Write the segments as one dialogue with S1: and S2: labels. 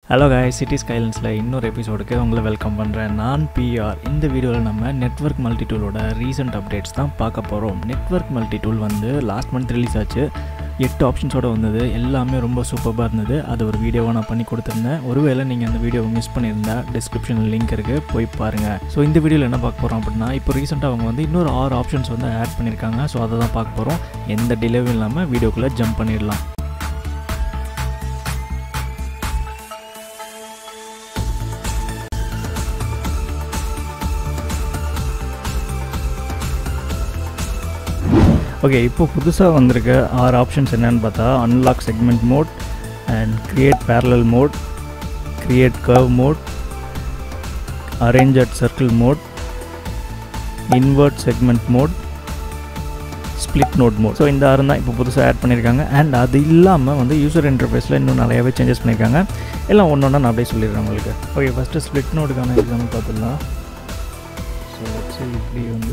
S1: hello காய் city ஸ்கைலன்ஸில் இன்னொரு எபிசோடுக்கு உங்களை வெல்கம் பண்ணுறேன் நான் பிஆர் இந்த வீடியோவில் நம்ம நெட்வொர்க் மல்டி டூலோட ரீசெண்ட் அப்டேட்ஸ் தான் பார்க்க போகிறோம் நெட்வொர்க் மல்டி டூல் வந்து லாஸ்ட் மந்த் ரிலீஸ் ஆச்சு எட்டு ஆப்ஷன்ஸோடு வந்தது எல்லாமே ரொம்ப சூப்பராக இருந்தது அது ஒரு வீடியோவாக நான் பண்ணி கொடுத்துருந்தேன் ஒருவேளை நீங்கள் அந்த வீடியோவை மிஸ் பண்ணியிருந்தா டிஸ்கிரிப்ஷனில் லிங்க் இருக்குது போய் பாருங்கள் ஸோ இந்த வீடியோவில் என்ன பார்க்க போகிறோம் அப்படின்னா இப்போ ரீசெண்டாக அவங்க வந்து இன்னொரு ஆறு ஆப்ஷன்ஸ் வந்து ஆட் பண்ணியிருக்காங்க ஸோ அதை தான் பார்க்க போகிறோம் எந்த டிலேவும் இல்லாமல் வீடியோக்குள்ளே ஜம்ப் பண்ணிடலாம் ஓகே இப்போ புதுசாக வந்திருக்க ஆறு ஆப்ஷன்ஸ் என்னென்னு பார்த்தா unlock segment mode and create parallel mode create curve mode arrange at circle mode invert segment mode split node mode so இந்த ஆறு தான் இப்போ புதுசாக ஆட் பண்ணியிருக்காங்க அண்ட் அது இல்லாமல் வந்து யூசர் இன்டர்ஃபேஸில் இன்னும் நிறையாவே சேஞ்சஸ் பண்ணியிருக்காங்க எல்லாம் ஒன்று ஒன்றா நான் அப்படியே சொல்லிடுறேன் உங்களுக்கு ஓகே ஃபஸ்ட்டு ஸ்ப்ளிட் நோடுக்கான எக்ஸாம்பிள் பார்த்துடலாம் ஸோ வச்சு இப்படி வந்து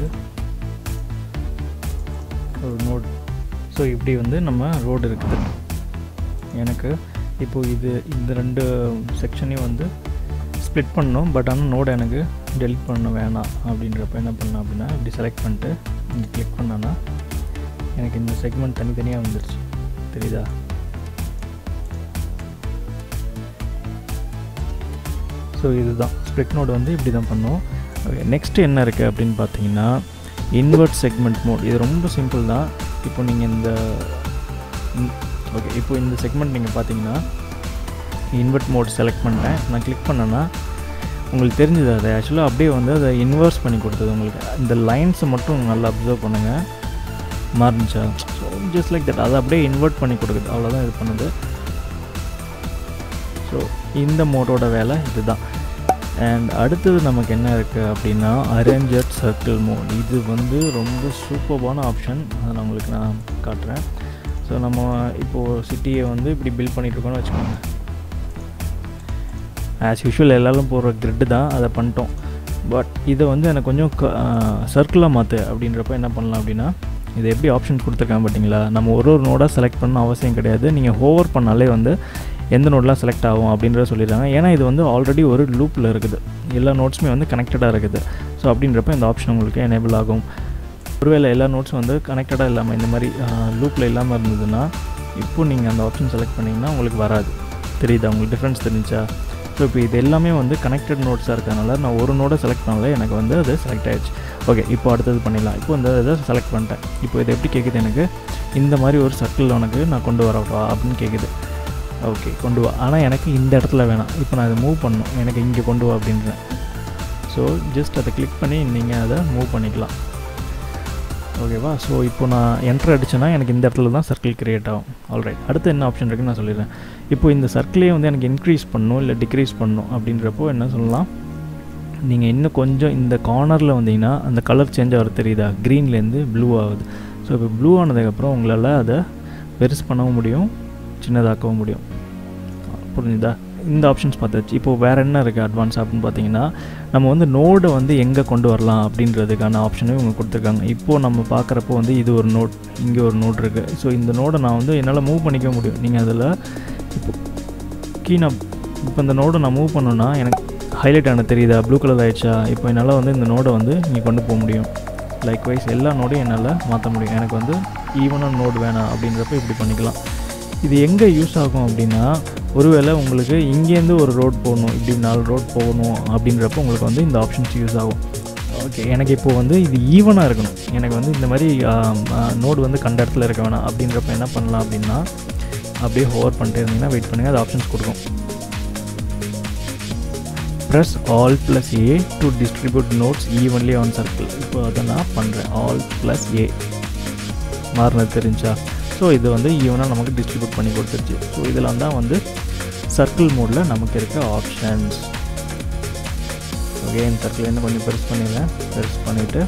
S1: ஒரு நோட் ஸோ இப்படி வந்து நம்ம ரோடு இருக்குது எனக்கு இப்போது இது இந்த ரெண்டு செக்ஷனையும் வந்து ஸ்ப்ளிட் பண்ணணும் பட் ஆனால் நோடு எனக்கு டெலிட் பண்ண வேணாம் அப்படின்றப்ப என்ன பண்ணேன் அப்படின்னா இப்படி செலக்ட் பண்ணிட்டு இங்கே கிளிக் பண்ணேன்னா எனக்கு இந்த செக்மெண்ட் தனித்தனியாக வந்துடுச்சு தெரியுதா ஸோ இதுதான் ஸ்ப்ளிட் நோடு வந்து இப்படி தான் பண்ணோம் நெக்ஸ்ட் என்ன இருக்குது அப்படின்னு பார்த்தீங்கன்னா இன்வெர்ட் செக்மெண்ட் மோட் இது ரொம்ப சிம்பிள் தான் இப்போ நீங்கள் இந்த ஓகே இப்போ இந்த செக்மெண்ட் நீங்கள் பார்த்தீங்கன்னா இன்வெர்ட் மோட் செலக்ட் பண்ணிட்டேன் நான் கிளிக் பண்ணேன்னா உங்களுக்கு தெரிஞ்சது அதை ஆக்சுவலாக அப்படியே வந்து அதை இன்வெர்ஸ் பண்ணி கொடுத்தது உங்களுக்கு இந்த லைன்ஸை மட்டும் நல்லா அப்சர்வ் பண்ணுங்கள் மாறிச்சா ஸோ ஜஸ்ட் லைக் தட் அதை அப்படியே இன்வெர்ட் பண்ணி கொடுக்குது அவ்வளோதான் இது பண்ணுது ஸோ இந்த மோட்டோட வேலை இதுதான் அண்ட் அடுத்தது நமக்கு என்ன இருக்குது அப்படின்னா அரேஞ்சட் சர்க்கிள் மோட் இது வந்து ரொம்ப சூப்பர்பான ஆப்ஷன் அதை நான் உங்களுக்கு நான் காட்டுறேன் ஸோ நம்ம இப்போது சிட்டியை வந்து இப்படி பில்ட் பண்ணிகிட்ருக்கோன்னு வச்சுக்கோங்க ஆஸ் யூஷுவல் எல்லோரும் போடுற கிரிட்டு தான் அதை பண்ணிட்டோம் பட் இதை வந்து எனக்கு கொஞ்சம் சர்க்கிளாக மாற்று அப்படின்றப்ப என்ன பண்ணலாம் அப்படின்னா இது எப்படி ஆப்ஷன் கொடுத்துருக்காங்க பார்த்தீங்களா நம்ம ஒரு ஒரு நோடாக செலக்ட் பண்ண அவசியம் கிடையாது நீங்கள் ஹோவர் பண்ணாலே வந்து எந்த நோட்லாம் செலக்ட் ஆகும் அப்படின்றத சொல்லிடுறாங்க ஏன்னா இது வந்து ஆல்ரெடி ஒரு லூப்பில் இருக்குது எல்லா நோட்ஸுமே வந்து கனெக்டடாக இருக்குது ஸோ அப்படின்றப்ப இந்த ஆப்ஷன் உங்களுக்கு எனேபிள் ஆகும் ஒருவேளை எல்லா நோட்ஸும் வந்து கனெக்டடாக இல்லாமல் இந்த மாதிரி லூப்பில் இல்லாமல் இருந்ததுன்னா இப்போ நீங்கள் அந்த ஆப்ஷன் செலக்ட் பண்ணிங்கன்னா உங்களுக்கு வராது தெரியுதா உங்களுக்கு டிஃப்ரென்ஸ் தெரிஞ்சா ஸோ இப்போ இது எல்லாமே வந்து கனெக்டட் நோட்ஸாக இருக்கனால நான் ஒரு நோடை செலக்ட் பண்ணல எனக்கு வந்து அது செலக்ட் ஆகிடுச்சு ஓகே இப்போ அடுத்தது பண்ணிடலாம் இப்போ இந்த இதை செலக்ட் பண்ணிட்டேன் இப்போ இது எப்படி கேட்குது எனக்கு இந்த மாதிரி ஒரு சர்க்கிள் உனக்கு நான் கொண்டு வரவா அப்படின்னு கேட்குது ஓகே கொண்டு வா ஆனால் எனக்கு இந்த இடத்துல வேணாம் இப்போ நான் அதை மூவ் பண்ணணும் எனக்கு இங்கே கொண்டு வா அப்படின்றேன் ஸோ ஜஸ்ட் அதை கிளிக் பண்ணி நீங்கள் அதை மூவ் பண்ணிக்கலாம் ஓகேவா ஸோ இப்போ நான் என்ட்ரு அடிச்சேன்னா எனக்கு இந்த இடத்துல தான் சர்க்கிள் க்ரியேட் ஆகும் ஆல்ரைட் அடுத்து என்ன ஆப்ஷன் இருக்குன்னு நான் சொல்லிடுறேன் இப்போ இந்த சர்க்கிளே வந்து எனக்கு இன்க்ரீஸ் பண்ணணும் இல்லை டிக்ரீஸ் பண்ணணும் அப்படின்றப்போ என்ன சொல்லலாம் நீங்கள் இன்னும் கொஞ்சம் இந்த கார்னரில் வந்தீங்கன்னா அந்த கலர் சேஞ்ச் ஆகிறது தெரியுதா க்ரீன்லேருந்து ப்ளூ ஆகுது ஸோ இப்போ ப்ளூ ஆனதுக்கப்புறம் உங்களால் அதை பெருசு பண்ணவும் முடியும் சின்னதாக்கவும் முடியும் புரிஞ்சுதா இந்த ஆப்ஷன்ஸ் பார்த்தாச்சு இப்போது வேறு என்ன இருக்குது அட்வான்ஸ் அப்படின்னு பார்த்தீங்கன்னா நம்ம வந்து நோடை வந்து எங்கே கொண்டு வரலாம் அப்படின்றதுக்கான ஆப்ஷனும் இவங்க கொடுத்துருக்காங்க இப்போது நம்ம பார்க்குறப்போ வந்து இது ஒரு நோட் இங்கே ஒரு நோட் இருக்குது ஸோ இந்த நோடை நான் வந்து என்னால் மூவ் பண்ணிக்க முடியும் நீங்கள் அதில் இப்போ கீழே இப்போ இந்த நோடை நான் மூவ் பண்ணோன்னா எனக்கு ஹைலைட் ஆன தெரியுதா ப்ளூ கலர் ஆகிடுச்சா இப்போ என்னால் வந்து இந்த நோடை வந்து நீ கொண்டு போக முடியும் லைக்வைஸ் எல்லா நோடையும் என்னால் மாற்ற முடியும் எனக்கு வந்து ஈவனாக நோடு வேணாம் அப்படின்றப்ப இப்படி பண்ணிக்கலாம் இது எங்கே யூஸ் ஆகும் அப்படின்னா ஒருவேளை உங்களுக்கு இங்கேருந்து ஒரு ரோட் போகணும் இப்படி நாலு ரோட் போகணும் அப்படின்றப்ப உங்களுக்கு வந்து இந்த ஆப்ஷன்ஸ் யூஸ் ஆகும் ஓகே எனக்கு இப்போது வந்து இது ஈவனாக இருக்கணும் எனக்கு வந்து இந்த மாதிரி நோடு வந்து கண்ட இடத்துல இருக்க வேணாம் அப்படின்றப்ப என்ன பண்ணலாம் அப்படின்னா அப்படியே ஹோவர் பண்ணிட்டு இருந்தீங்கன்னா வெயிட் பண்ணுங்கள் அது ஆப்ஷன்ஸ் கொடுக்கும் press alt plus A to distribute nodes evenly on circle இப்போ அதை நான் பண்ணுறேன் ஆல் ப்ளஸ் ஏ மாறினது தெரிஞ்சா ஸோ இது வந்து ஈவனாக நமக்கு டிஸ்ட்ரிபியூட் பண்ணி கொடுத்துருச்சு ஸோ இதெல்லாம் தான் வந்து சர்க்கிள் மோடில் நமக்கு இருக்க ஆப்ஷன்ஸ் ஓகே இந்த சர்க்கிள் என்ன கொஞ்சம் பெருசு பண்ணிடுறேன் பெருசு பண்ணிவிட்டு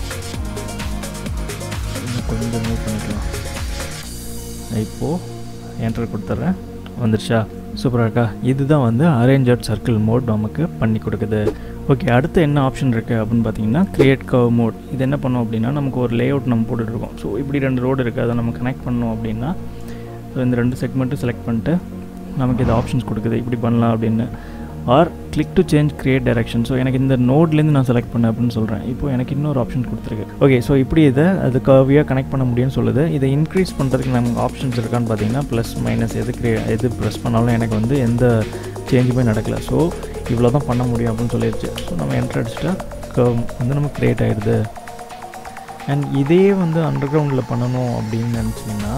S1: இன்னும் கொஞ்சம் மூவ் பண்ணிக்கலாம் இப்போது என்டர் கொடுத்துட்றேன் வந்துருச்சா சூப்பராக இருக்கா இதுதான் வந்து அரேஞ்சட் சர்க்கிள் மோட் நமக்கு பண்ணி கொடுக்குது ஓகே அடுத்து என்ன ஆப்ஷன் இருக்குது அப்படின்னு பார்த்தீங்கன்னா க்ரியேட் கவ் மோட் இது என்ன பண்ணோம் அப்படின்னா நமக்கு ஒரு லே அவுட் நம்ம போட்டுட்ருக்கோம் ஸோ இப்படி ரெண்டு ரோடு இருக்குது அதை நம்ம கனெக்ட் பண்ணோம் அப்படின்னா ஸோ இந்த ரெண்டு செக்மெண்ட்டும் செலக்ட் பண்ணிட்டு நமக்கு இது ஆப்ஷன்ஸ் கொடுக்குது இப்படி பண்ணலாம் அப்படின்னு or click to change create direction so எனக்கு இந்த நோட்லேருந்து நான் செலக்ட் பண்ணேன் அப்படின்னு சொல்கிறேன் இப்போ எனக்கு இன்னொரு ஆப்ஷன் கொடுத்துருக்கு ஓகே ஸோ இப்படி இதை அது கர்வியாக கனெக்ட் பண்ண முடியும்னு சொல்லுது இதை இன்க்ரீஸ் பண்ணுறதுக்கு நமக்கு ஆப்ஷன்ஸ் இருக்கான்னு பார்த்தீங்கன்னா ப்ளஸ் மைனஸ் எது கிரியே எது ப்ரெஸ் பண்ணாலும் எனக்கு வந்து எந்த சேஞ்சுமே நடக்கலை ஸோ இவ்வளோ தான் பண்ண முடியும் அப்படின்னு சொல்லிடுச்சு ஸோ நம்ம என்ட்ரு அடிச்சிட்டா கர்வ் வந்து நமக்கு க்ரியேட் ஆயிடுது அண்ட் இதே வந்து அண்டர் கிரவுண்டில் பண்ணணும் அப்படின்னு நினச்சிங்கன்னா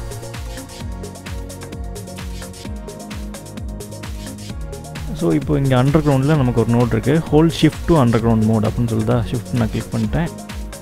S1: ஸோ இப்போ இங்கே அண்டர் கிரவுண்டில் நமக்கு ஒரு நோட் இருக்குது hold shift to underground mode அப்படின்னு சொல்லுதா ஷிஃப்ட் நான் கிளிக் பண்ணிட்டேன்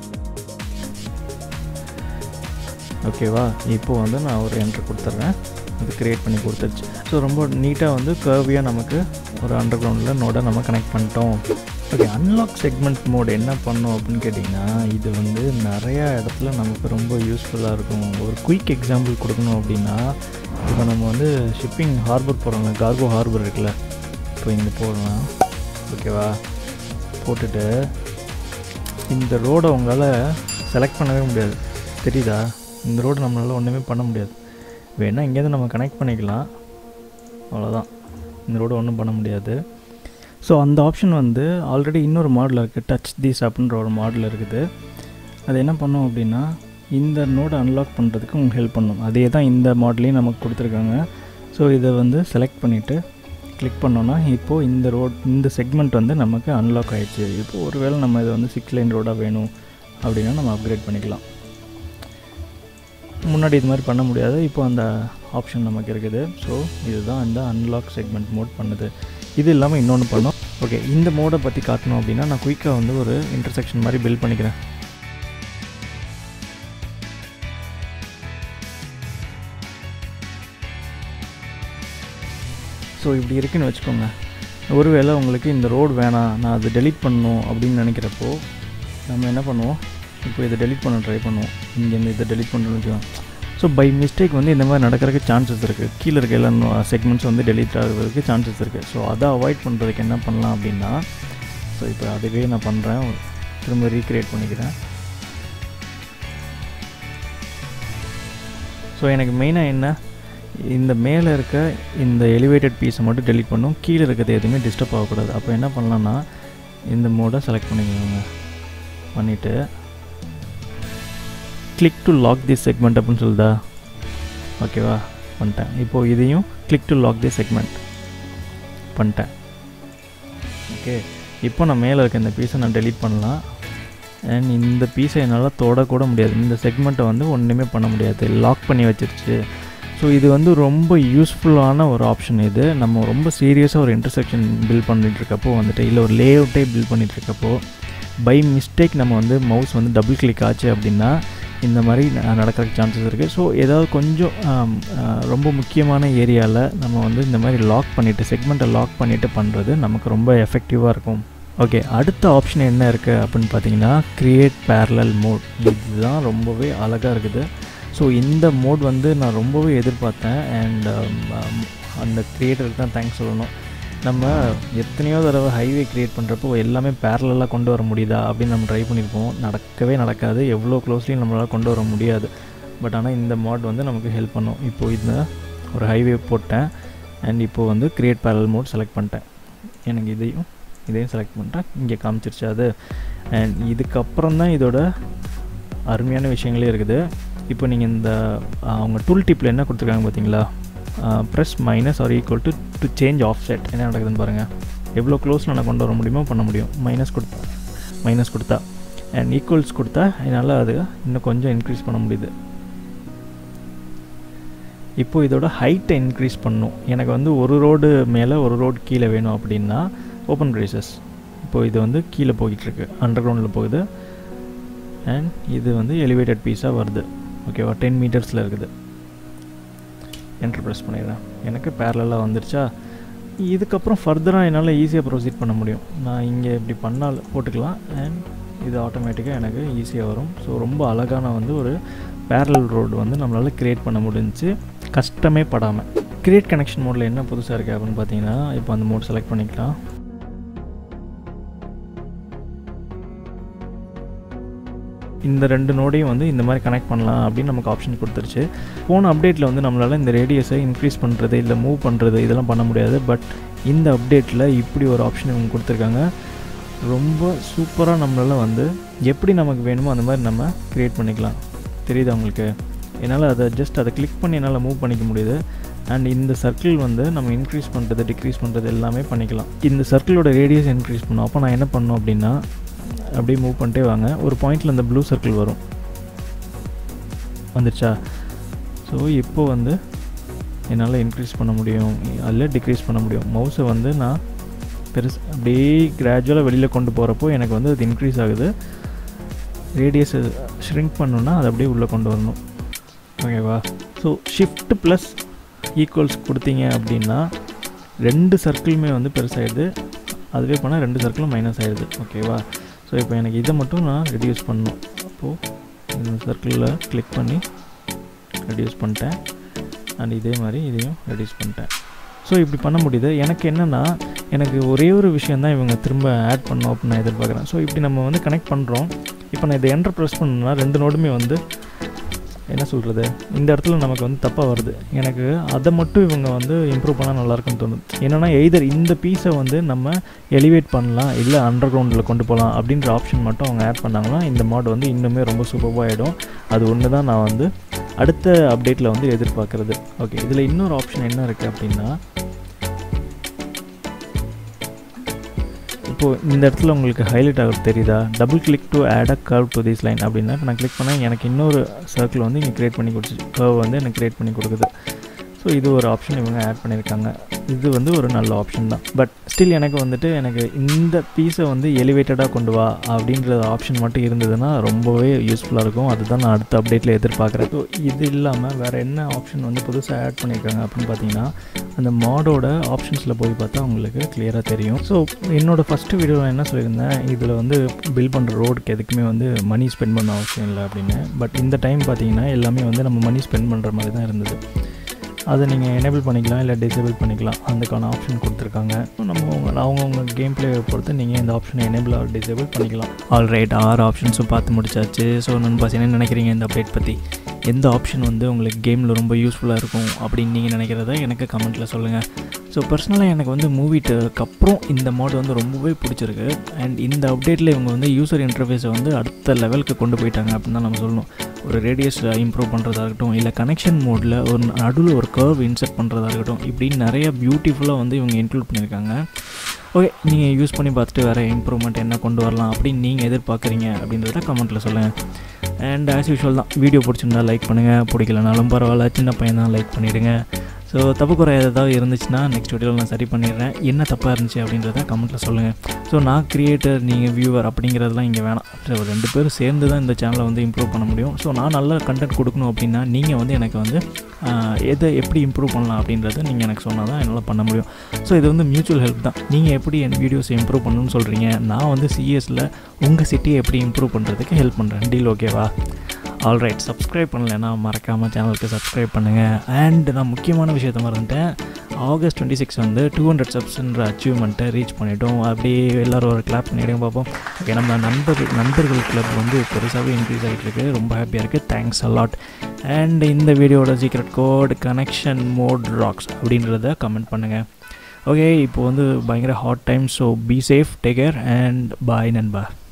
S1: ஓகேவா இப்போது வந்து நான் ஒரு என்ட்ரு கொடுத்துட்றேன் அது க்ரியேட் பண்ணி கொடுத்துருச்சு ஸோ ரொம்ப நீட்டாக வந்து கர்வியாக நமக்கு ஒரு அண்டர் கிரவுண்டில் நோடை நம்ம கனெக்ட் பண்ணிட்டோம் ஓகே அன்லாக் செக்மெண்ட் மோட் என்ன பண்ணோம் அப்படின்னு கேட்டிங்கன்னா இது வந்து நிறையா இடத்துல நமக்கு ரொம்ப யூஸ்ஃபுல்லாக இருக்கும் ஒரு குயிக் எக்ஸாம்பிள் கொடுக்கணும் அப்படின்னா இப்போ நம்ம வந்து ஷிப்பிங் ஹார்பர் போகிறோங்க கார்கோ ஹார்பர் இருக்குல்ல இப்போ இங்கே போடலாம் ஓகேவா போட்டுட்டு இந்த ரோடை உங்களால் செலக்ட் பண்ணவே முடியாது தெரியுதா இந்த ரோடு நம்மளால் ஒன்றுமே பண்ண முடியாது வேணால் இங்கேருந்து நம்ம கனெக்ட் பண்ணிக்கலாம் அவ்வளோதான் இந்த ரோடு ஒன்றும் பண்ண முடியாது ஸோ அந்த ஆப்ஷன் வந்து ஆல்ரெடி இன்னொரு மாடல் இருக்குது டச் தீஸ் அப்படின்ற ஒரு மாடல் இருக்குது அது என்ன பண்ணும் அப்படின்னா இந்த நோடை அன்லாக் பண்ணுறதுக்கு உங்களுக்கு ஹெல்ப் பண்ணும் அதே தான் இந்த மாடலையும் நமக்கு கொடுத்துருக்காங்க ஸோ இதை வந்து செலக்ட் பண்ணிவிட்டு கிளிக் பண்ணோன்னா இப்போது இந்த ரோட் இந்த செக்மெண்ட் வந்து நமக்கு அன்லாக் ஆகிடுச்சு இப்போது ஒருவேளை நம்ம இதை வந்து சிக்ஸ் லைன் ரோடாக வேணும் அப்படின்னா நம்ம அப்கிரேட் பண்ணிக்கலாம் முன்னாடி இது மாதிரி பண்ண முடியாது இப்போ அந்த ஆப்ஷன் நமக்கு இருக்குது ஸோ இதுதான் இந்த அன்லாக் செக்மெண்ட் மோட் பண்ணுது இது இல்லாமல் இன்னொன்று பண்ணோம் ஓகே இந்த மோடை பற்றி காட்டணும் அப்படின்னா நான் குயிக்காக வந்து ஒரு இன்டர்செக்ஷன் மாதிரி பில்ட் பண்ணிக்கிறேன் ஸோ இப்படி இருக்குன்னு வச்சுக்கோங்க ஒருவேளை உங்களுக்கு இந்த ரோடு வேணாம் நான் அதை டெலீட் பண்ணணும் அப்படின்னு நினைக்கிறப்போ நம்ம என்ன பண்ணுவோம் இப்போ இதை டெலீட் பண்ண ட்ரை பண்ணுவோம் இங்கேருந்து இதை டெலீட் பண்ணுறோன்னு வச்சுக்கோங்க ஸோ பை மிஸ்டேக் வந்து இந்த மாதிரி நடக்கிறதுக்கு சான்சஸ் இருக்குது கீழே இருக்க எல்லா செக்மெண்ட்ஸ் வந்து டெலீட் ஆகிறதுக்கு சான்சஸ் இருக்குது ஸோ அதை அவாய்ட் பண்ணுறதுக்கு என்ன பண்ணலாம் அப்படின்னா ஸோ இப்போ அதுவே நான் பண்ணுறேன் திரும்ப ரீக்ரியேட் பண்ணிக்கிறேன் ஸோ எனக்கு மெயினாக என்ன இந்த மேலே இருக்க இந்த எலிவேட்டட் பீஸை மட்டும் டெலீட் பண்ணும் கீழே இருக்கிறது எதுவுமே டிஸ்டர்ப் ஆகக்கூடாது அப்போ என்ன பண்ணலான்னா இந்த மோடை செலக்ட் பண்ணிக்கோங்க பண்ணிவிட்டு click to lock this segment அப்படின்னு சொல்லுதா ஓகேவா பண்ணிட்டேன் இப்போது இதையும் click to lock the segment பண்ணிட்டேன் ஓகே இப்போ நான் மேலே இருக்க இந்த பீஸை நான் டெலீட் பண்ணலாம் அண்ட் இந்த பீஸை என்னால் தொடக்கூட முடியாது இந்த செக்மெண்ட்டை வந்து ஒன்றுமே பண்ண முடியாது லாக் பண்ணி வச்சிருச்சு ஸோ இது வந்து ரொம்ப யூஸ்ஃபுல்லான ஒரு ஆப்ஷன் இது நம்ம ரொம்ப சீரியஸாக ஒரு இன்டர்செக்ஷன் பில்ட் பண்ணிகிட்டு இருக்கப்போ வந்துட்டு இல்லை ஒரு லே அவுட்டே பில்ட் பண்ணிகிட்டு இருக்கப்போ பை மிஸ்டேக் நம்ம வந்து மவுஸ் வந்து டபுள் கிளிக் ஆச்சு அப்படின்னா இந்த மாதிரி நடக்கிறதுக்கு சான்சஸ் இருக்குது ஸோ ஏதாவது கொஞ்சம் ரொம்ப முக்கியமான ஏரியாவில் நம்ம வந்து இந்த மாதிரி லாக் பண்ணிவிட்டு செக்மெண்ட்டை லாக் பண்ணிவிட்டு பண்ணுறது நமக்கு ரொம்ப எஃபெக்டிவாக இருக்கும் ஓகே அடுத்த ஆப்ஷன் என்ன இருக்குது அப்படின்னு பார்த்தீங்கன்னா க்ரியேட் பேரலல் மோட் இதுதான் ரொம்பவே அழகாக இருக்குது ஸோ இந்த மோட் வந்து நான் ரொம்பவே எதிர்பார்த்தேன் அண்ட் அந்த க்ரியேட்டருக்கு தான் தேங்க்ஸ் சொல்லணும் நம்ம எத்தனையோ தடவை ஹைவே க்ரியேட் பண்ணுறப்போ எல்லாமே பேரலாக கொண்டு வர முடியுதா அப்படின்னு நம்ம ட்ரை பண்ணியிருப்போம் நடக்கவே நடக்காது எவ்வளோ க்ளோஸ்லியும் நம்மளால் கொண்டு வர முடியாது பட் ஆனால் இந்த மாட் வந்து நமக்கு ஹெல்ப் பண்ணும் இப்போது இந்த ஒரு ஹைவே போட்டேன் அண்ட் இப்போது வந்து க்ரியேட் பேரல் மோட் செலக்ட் பண்ணிட்டேன் எனக்கு இதையும் இதையும் செலக்ட் பண்ணிட்டேன் இங்கே காமிச்சிருச்சு அது அண்ட் இதுக்கப்புறம் தான் இதோட அருமையான விஷயங்களே இருக்குது இப்போ நீங்கள் இந்த அவங்க டூல் டிப்பில் என்ன கொடுத்துருக்காங்க பார்த்தீங்களா press minus or equal to to change offset என்ன நடக்குதுன்னு பாருங்கள் எவ்வளோ க்ளோஸ் நான் கொண்டு வர முடியுமோ பண்ண முடியும் மைனஸ் கொடுத்தா மைனஸ் கொடுத்தா அண்ட் ஈக்குவல்ஸ் கொடுத்தா என்னால் அது இன்னும் கொஞ்சம் இன்க்ரீஸ் பண்ண முடியுது இப்போது இதோட ஹைட்டை இன்க்ரீஸ் பண்ணும் எனக்கு வந்து ஒரு ரோடு மேலே ஒரு ரோடு கீழே வேணும் அப்படின்னா ஓப்பன் ப்ரைசஸ் இப்போது இது வந்து கீழே போய்கிட்டுருக்கு அண்டர் கிரவுண்டில் போகுது அண்ட் இது வந்து எலிவேட்டட் பீஸாக வருது ஓகேவா டென் மீட்டர்ஸில் இருக்குது என்ட்ரு ப்ரெஸ் பண்ணிடுறேன் எனக்கு பேரலாக வந்துருச்சா இதுக்கப்புறம் ஃபர்தராக என்னால் ஈஸியாக ப்ரொசீட் பண்ண முடியும் நான் இங்கே இப்படி பண்ணால் போட்டுக்கலாம் அண்ட் இது ஆட்டோமேட்டிக்காக எனக்கு ஈஸியாக வரும் ஸோ ரொம்ப அழகான வந்து ஒரு பேரலல் ரோடு வந்து நம்மளால் க்ரியேட் பண்ண முடிஞ்சு கஷ்டமே படாமல் க்ரியேட் கனெக்ஷன் மோடில் என்ன புதுசாக இருக்குது அப்படின்னு பார்த்தீங்கன்னா இப்போ அந்த மோட் செலக்ட் பண்ணிக்கலாம் இந்த ரெண்டு நோடையும் வந்து இந்த மாதிரி கனெக்ட் பண்ணலாம் அப்படின்னு நமக்கு ஆப்ஷன் கொடுத்துருச்சு போன அப்டேட்டில் வந்து நம்மளால் இந்த ரேடியஸை இன்க்ரீஸ் பண்ணுறது இல்லை மூவ் பண்ணுறது இதெல்லாம் பண்ண முடியாது பட் இந்த அப்டேட்டில் இப்படி ஒரு ஆப்ஷன் இவங்க கொடுத்துருக்காங்க ரொம்ப சூப்பராக நம்மளால் வந்து எப்படி நமக்கு வேணுமோ அந்த மாதிரி நம்ம க்ரியேட் பண்ணிக்கலாம் தெரியுதா உங்களுக்கு என்னால் அதை ஜஸ்ட் அதை கிளிக் பண்ணி என்னால் மூவ் பண்ணிக்க முடியுது அண்ட் இந்த சர்க்கிள் வந்து நம்ம இன்க்ரீஸ் பண்ணுறது டிக்ரீஸ் பண்ணுறது எல்லாமே பண்ணிக்கலாம் இந்த சர்க்கிளோட ரேடியஸ் இன்க்ரீஸ் பண்ணும் அப்போ நான் என்ன பண்ணணும் அப்படின்னா அப்படியே மூவ் பண்ணிட்டே வாங்க ஒரு பாயிண்டில் இந்த ப்ளூ சர்க்கிள் வரும் வந்துடுச்சா ஸோ இப்போ வந்து என்னால் இன்க்ரீஸ் பண்ண முடியும் அதில் டிக்ரீஸ் பண்ண முடியும் மவுஸை வந்து நான் பெருசு அப்படியே கிராஜுவலாக வெளியில் கொண்டு போகிறப்போ எனக்கு வந்து அது இன்க்ரீஸ் ஆகுது ரேடியஸை ஷ்ரிங்க் பண்ணணுன்னா அதை அப்படியே உள்ளே கொண்டு வரணும் ஓகேவா ஸோ ஷிஃப்ட் ப்ளஸ் ஈக்குவல்ஸ் கொடுத்தீங்க அப்படின்னா ரெண்டு சர்க்கிளுமே வந்து பெருசாகிடுது அதுவே பண்ணால் ரெண்டு சர்க்கிளும் மைனஸ் ஆகிடுது ஓகேவா ஸோ இப்போ எனக்கு இதை மட்டும் நான் ரெடியூஸ் பண்ணணும் அப்போது இந்த சர்க்கிளில் கிளிக் பண்ணி ரெடியூஸ் பண்ணிட்டேன் அண்ட் இதே மாதிரி இதையும் ரெடியூஸ் பண்ணிட்டேன் ஸோ இப்படி பண்ண முடியுது எனக்கு என்னென்னா எனக்கு ஒரே ஒரு விஷயம் தான் இவங்க திரும்ப ஆட் பண்ணோம் அப்படின்னு நான் எதிர்பார்க்குறேன் ஸோ இப்படி நம்ம வந்து கனெக்ட் பண்ணுறோம் இப்போ நான் இதை என்டர் ப்ரெஸ் பண்ணணும்னா ரெண்டு நோடுமே வந்து என்ன சொல்கிறது இந்த இடத்துல நமக்கு வந்து தப்பாக வருது எனக்கு அதை மட்டும் இவங்க வந்து இம்ப்ரூவ் பண்ணால் நல்லாயிருக்குன்னு தோணுது என்னென்னா எய்தர் இந்த பீஸை வந்து நம்ம எலிவேட் பண்ணலாம் இல்லை அண்டர் கிரவுண்டில் கொண்டு போகலாம் அப்படின்ற ஆப்ஷன் மட்டும் அவங்க ஆட் பண்ணாங்கன்னா இந்த மாட் வந்து இன்னுமே ரொம்ப சூப்பராக ஆகிடும் அது ஒன்று தான் நான் வந்து அடுத்த அப்டேட்டில் வந்து எதிர்பார்க்குறது ஓகே இதில் இன்னொரு ஆப்ஷன் என்ன இருக்குது அப்படின்னா இப்போது இந்த இடத்துல உங்களுக்கு ஹைலைட் ஆகிறது தெரியுதா double click to add a curve to this line அப்படின்னா இப்போ நான் கிளிக் பண்ணால் எனக்கு இன்னொரு சர்க்கிள் வந்து இங்கே க்ரியேட் பண்ணி கொடுத்து கர்வ் வந்து எனக்கு க்ரியேட் பண்ணி கொடுக்குது ஸோ இது ஒரு ஆப்ஷன் இவங்க ஆட் பண்ணியிருக்காங்க இது வந்து ஒரு நல்ல ஆப்ஷன் தான் பட் ஸ்டில் எனக்கு வந்துட்டு எனக்கு இந்த பீஸை வந்து எலிவேட்டடாக கொண்டு வா அப்படின்ற ஆப்ஷன் மட்டும் இருந்ததுன்னா ரொம்பவே யூஸ்ஃபுல்லாக இருக்கும் அதுதான் நான் அடுத்த அப்டேட்டில் எதிர்பார்க்குறேன் ஸோ இது இல்லாமல் வேறு என்ன ஆப்ஷன் வந்து புதுசாக ஆட் பண்ணியிருக்காங்க அப்படின்னு பார்த்தீங்கன்னா அந்த மாடோட ஆப்ஷன்ஸில் போய் பார்த்தா உங்களுக்கு கிளியராக தெரியும் ஸோ என்னோடய ஃபஸ்ட்டு வீடியோவில் என்ன சொல்லியிருந்தேன் இதில் வந்து பில் பண்ணுற ரோடுக்கு எதுக்குமே வந்து மணி ஸ்பெண்ட் பண்ண அவசியம் இல்லை அப்படின்னு பட் இந்த டைம் பார்த்தீங்கன்னா எல்லாமே வந்து நம்ம மணி ஸ்பெண்ட் பண்ணுற மாதிரி தான் இருந்தது அதை நீங்கள் எனேபிள் பண்ணிக்கலாம் இல்லை டிசேபிள் பண்ணிக்கலாம் அதுக்கான ஆப்ஷன் கொடுத்துருக்காங்க நம்ம உங்க அவங்கவுங்க கேம் பிளேயை பொறுத்து நீங்கள் இந்த ஆப்ஷனை எனேபிள் ஆர் டிசேபிள் பண்ணிக்கலாம் ஆல் ரைட் ஆறு ஆப்ஷன்ஸும் பார்த்து முடிச்சாச்சு ஸோ நண்பாஸ் என்ன நினைக்கிறீங்க இந்த அப்டேட் பற்றி எந்த ஆப்ஷன் வந்து உங்களுக்கு கேமில் ரொம்ப யூஸ்ஃபுல்லாக இருக்கும் அப்படின்னு நீங்கள் நினைக்கிறத எனக்கு கமெண்ட்டில் சொல்லுங்கள் ஸோ பர்சனலாக எனக்கு வந்து மூவிட்டுக்கு அப்புறம் இந்த மாட் வந்து ரொம்பவே பிடிச்சிருக்கு அண்ட் இந்த அப்டேட்டில் இவங்க வந்து யூசர் இன்டர்ஃபேஸை வந்து அடுத்த லெவலுக்கு கொண்டு போயிட்டாங்க அப்படின்னு தான் நம்ம சொல்லணும் ஒரு ரேடியஸ் இம்ப்ரூவ் பண்ணுறதா இருக்கட்டும் இல்லை கனெக்ஷன் மோடில் ஒரு நடுவில் ஒரு கர்வ் இன்சர்ட் பண்ணுறதா இருக்கட்டும் இப்படின்னு நிறைய பியூட்டிஃபுல்லாக வந்து இவங்க இன்க்ளூட் பண்ணியிருக்காங்க ஓகே நீங்கள் யூஸ் பண்ணி பார்த்துட்டு வேறு இம்ப்ரூவ்மெண்ட் என்ன கொண்டு வரலாம் அப்படின்னு நீங்கள் எதிர்பார்க்குறீங்க அப்படின்றத கமெண்ட்டில் சொல்லுங்கள் அண்ட் ஆஸ் யூஷுவல் தான் வீடியோ பிடிச்சிருந்தா லைக் பண்ணுங்கள் பிடிக்கலனாலும் பரவாயில்ல சின்ன பையன் தான் லைக் பண்ணிவிடுங்க ஸோ தப்பு குறை ஏதாவது இருந்துச்சுன்னா நெக்ஸ்ட் வீடியோவில் நான் சரி பண்ணிடுறேன் என்ன தப்பாக இருந்துச்சு அப்படின்றத கமெண்ட்டில் சொல்லுங்கள் ஸோ நான் க்ரியேட்டர் நீங்கள் வியூவர் அப்படிங்கிறதுலாம் இங்கே வேணாம் ஸோ ரெண்டு பேரும் சேர்ந்து தான் இந்த சேனலை வந்து இம்ப்ரூவ் பண்ண முடியும் ஸோ நான் நல்ல கண்டென்ட் கொடுக்கணும் அப்படின்னா நீங்கள் வந்து எனக்கு வந்து எதை எப்படி இம்ப்ரூவ் பண்ணலாம் அப்படின்றத நீங்கள் எனக்கு சொன்னால் தான் என்னால் பண்ண முடியும் ஸோ இது வந்து மியூச்சுவல் ஹெல்ப் தான் நீங்கள் எப்படி என் வீடியோஸை இம்ப்ரூவ் பண்ணணும்னு சொல்கிறீங்க நான் வந்து சிஎஸில் உங்கள் சிட்டியை எப்படி இம்ப்ரூவ் பண்ணுறதுக்கு ஹெல்ப் பண்ணுறேன் டீல் ஓகேவா ஆல்ரைட் சப்ஸ்கிரைப் பண்ணலைன்னா மறக்காமல் சேனலுக்கு சப்ஸ்கிரைப் பண்ணுங்கள் அண்ட் நான் முக்கியமான விஷயத்த மறந்துட்டேன் ஆகஸ்ட் டுவெண்ட்டி சிக்ஸ் வந்து டூ ஹண்ட்ரட் சப்ஸ்ன்ற அச்சீவ்மெண்ட்டை ரீச் பண்ணிட்டோம் அப்படியே எல்லோரும் ஒரு கிளாப் பண்ணிவிடுங்க பார்ப்போம் ஓகே நம்ம நண்பர் நண்பர்கள் கிளப் வந்து பெருசாகவே இன்க்ரீஸ் ஆகிட்டு இருக்கு ரொம்ப ஹாப்பியாக இருக்குது தேங்க்ஸ் அலாட் அண்ட் இந்த வீடியோட secret code connection mode rocks அப்படின்றத கமெண்ட் பண்ணுங்கள் ஓகே இப்போ வந்து பயங்கர hot time so be safe take care and bye நண்பா